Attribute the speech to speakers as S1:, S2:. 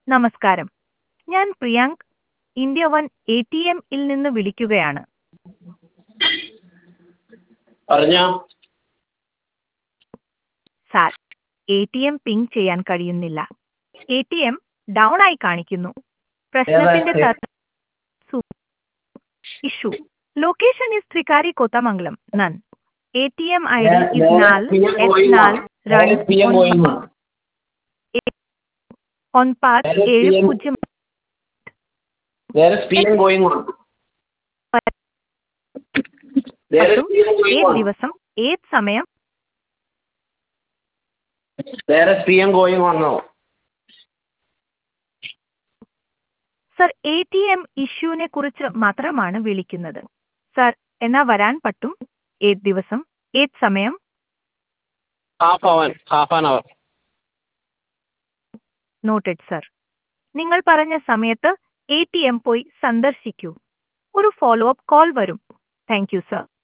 S1: നമസ്കാരം ഞാൻ Priyank India one A T എമ്മിൽ നിന്ന് വിളിക്കുകയാണ്
S2: പറഞ്ഞോ
S1: sir A T M ping ചെയ്യാൻ കഴിയുന്നില്ല എ ടി എം ഡൗൺ ആയി കാണിക്കുന്നു പ്രശ്നത്തിന്റെ
S2: ഏതാ
S1: ഇഷ്യൂ ലൊക്കേഷൻ ഇസ് ത്രികാരി കോത്തമംഗലം നൻ A T M I D
S2: നേരെ-
S1: ഇസ്
S2: നേരെ
S1: നാല്
S2: PM
S1: എട്ട്
S2: going
S1: നാല്
S2: on. നേരെ PM going on.
S1: On pass
S2: നേരെ
S1: ഏഴ്
S2: PM
S1: പൂജ്യം
S2: There is PM going on. There is
S1: പത്തും
S2: PM going
S1: ഏത്
S2: on.
S1: ദിവസം ഏത് സമയം
S2: There is PM going on now.
S1: Sir A T M ഇഷ്യൂവിനെ കുറിച്ച് മാത്രമാണ് വിളിക്കുന്നത് സർ എന്നാ വരാൻ പറ്റും ഏത് ദിവസം ഏത് സമയം
S2: Half hour. Half an hour.
S1: Noted sir നിങ്ങൾ പറഞ്ഞ സമയത്ത് എ ടി എം പോയി സന്ദർശിക്കൂ ഒരു ഫോളോ അപ്പ് കോൾ വരും താങ്ക് യു സർ